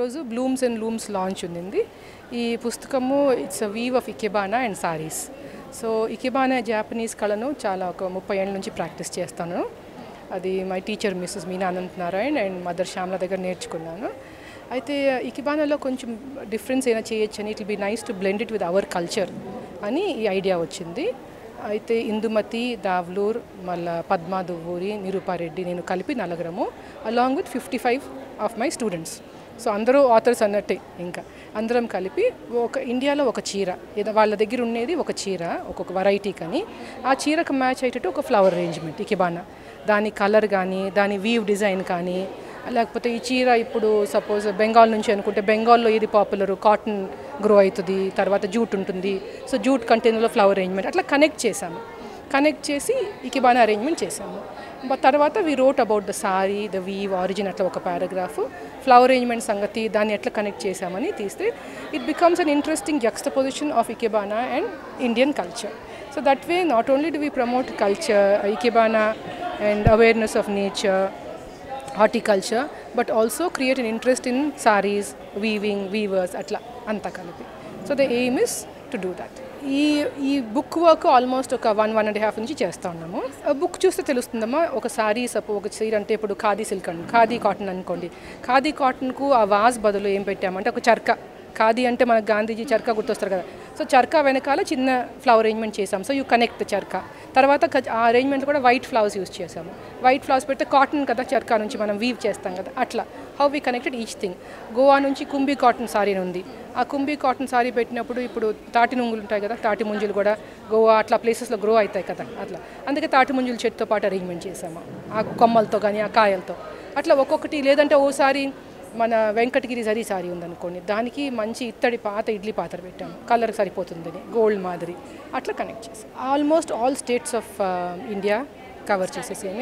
ఈరోజు Bloom's and looms launch ఉంది ఈ పుస్తకము it's a weave of ikebana and saris so ikebana Japanese కళను చాలా ఒక ముప్పై ఏళ్ళ నుంచి ప్రాక్టీస్ చేస్తాను అది my teacher Mrs Meena Anant Narayan and mother Shyamla దగ్గర నేర్చుకున్నాను అయితే ఇకిబానాలో కొంచెం డిఫరెన్స్ అయినా చేయొచ్చని it be nice to blend it with our culture అని ఈ ఐడియా వచ్చింది అయితే ఇందుమతి దావ్లూర్ మళ్ళా పద్మా దువ్వూరి నిరూపారెడ్డి నేను కలిపి నలుగురము along with fifty five of my students so అందరూ ఆథర్స్ అన్నట్టే ఇంకా అందరం కలిపి ఒక ఇండియాలో ఒక చీర ఏదో వాళ్ళ దగ్గర ఉండేది ఒక చీర ఒక్కొక్క వెరైటీ కానీ ఆ చీరకు మ్యాచ్ అయ్యేటట్టు ఒక ఫ్లవర్ అరేంజ్మెంట్ ఇకిబానా దాని కలర్ కానీ దాని వీవ్ డిజైన్ కానీ లేకపోతే ఈ చీర ఇప్పుడు సపోజ్ బెంగాల్ నుంచి అనుకుంటే బెంగాల్లో ఏది పాపులర్ కాటన్ గ్రో అవుతుంది తర్వాత జూట్ ఉంటుంది సో జూట్ కంటైనర్లో ఫ్లవర్ అరేంజ్మెంట్ అట్లా కనెక్ట్ చేశాము కనెక్ట్ చేసి ఇకిబానా అరేంజ్మెంట్ చేశాము బట్ తర్వాత we wrote about the sari the weave origin అట్లా ఒక పారాగ్రాఫ్ ఫ్లవర్ అరేంజ్మెంట్ సంగతి దాన్ని ఎట్లా కనెక్ట్ చేశామని తీస్తే it becomes an interesting juxtaposition of ikebana and Indian culture so that way not only do we promote culture ikebana and awareness of nature horticulture but also create an interest in saris weaving weavers అట్లా అంతా కలిపి so the aim is to do that ఈ ఈ book work almost ఒక one one and half నుంచి చేస్తూ ఉన్నాము book చూస్తే తెలుస్తుందమ్మా ఒక సారీ సపో ఒక చీర అంటే ఇప్పుడు ఖాదీ సిల్క్ అండి ఖాదీ కాటన్ అనుకోండి ఖాదీ కాటన్కు ఆ వాజ్ బదులు ఏం పెట్టామంటే ఒక చర్క ఖాదీ అంటే మనకు గాంధీజీ చర్కా గుర్తొస్తారు కదా సో చర్కా వెనకాల చిన్న ఫ్లవర్ అరేంజ్మెంట్ చేసాం సో యూ కనెక్ట్ చర్కా తర్వాత ఖ- ఆ అరేంజ్మెంట్ కూడా వైట్ ఫ్లవర్స్ యూస్ చేసాము వైట్ ఫ్లవర్స్ పెడితే కాటన్ కదా చర్కా నుంచి మనం వీవ్ చేస్తాం కదా అట్లా how we connected each thing Goa నుంచి కుంబీ కాటన్ సారీ ఉంది ఆ కుంబీ కాటన్ సారీ పెట్టినప్పుడు ఇప్పుడు తాటి నుంగులు ఉంటాయి కదా తాటి ముంజులు కూడా గోవా అట్లా ప్లేసెస్లో గ్రో అవుతాయి కదా అట్లా అందుకే తాటి ముంజుల చెట్టుతో పాటు అరేంజ్మెంట్ చేసాము ఆ కొమ్మలతో కానీ ఆ కాయలతో అట్లా ఒక్కొక్కటి లేదంటే ఓసారి మన వెంకటగిరి జరీ సారీ ఉందనుకోండి దానికి మంచి ఇత్తడి పాత ఇడ్లీ పాత్ర పెట్టాము కలర్ సరిపోతుందని గోల్డ్ మాదిరి అట్లా కనెక్ట్ చేసాం almost all states of India cover చేసేసేమి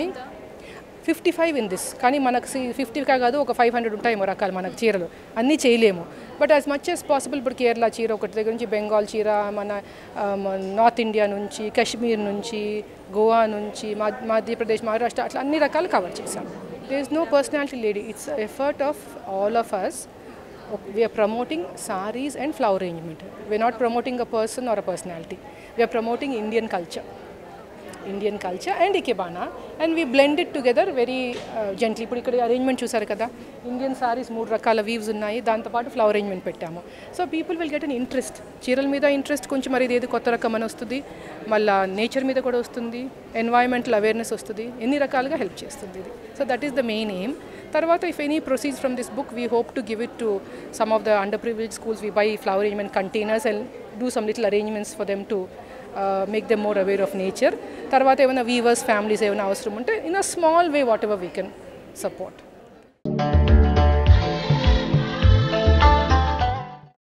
ఫిఫ్టీ ఫైవ్ ఇన్ దిస్ కానీ మనకు ఫిఫ్టీగా కాదు ఒక ఫైవ్ హండ్రెడ్ ఉంటాయేమో రకాలు మనకు చీరలు అన్నీ చేయలేము but as much as possible ఇప్పుడు కేరళ చీర ఒకటి దగ్గర నుంచి బెంగాల్ చీర మన ఆ, మన నార్త్ ఇండియా నుంచి కాశ్మీర్ నుంచి గోవా నుంచి మధ్య మధ్యప్రదేశ్ మహారాష్ట్ర అట్లా అన్ని రకాలు కవర్ చేశాం there is no personality lady it's a effort of all of us we are promoting saris and flower arrangement we're not promoting a person or a personality we are promoting indian culture Indian culture and ikebana and we blend it together very gently ఇప్పుడు ఇక్కడ arrangement చూసారు కదా Indian saris మూడు రకాల weaves ఉన్నాయి దాంతోపాటు flower arrangement పెట్టాము so people will get an interest చీరల మీద ఇంట్రెస్ట్ కొంచెం మరి ఇది ఏది కొత్త రకం అని వస్తుంది మళ్ళీ నేచర్ మీద కూడా వస్తుంది ఎన్వైరన్మెంటల్ అవేర్నెస్ వస్తుంది ఎన్ని రకాలుగా హెల్ప్ చేస్తుంది ఇది so that is the main aim తర్వాత if any proceeds from this book we hope to give it to some of the underprivileged schools we buy flower arrangement containers and do some little arrangements for them to make them more aware of nature తర్వాత ఏమైనా weavers families ఏమైనా అవసరం ఉంటే in a small way whatever we can support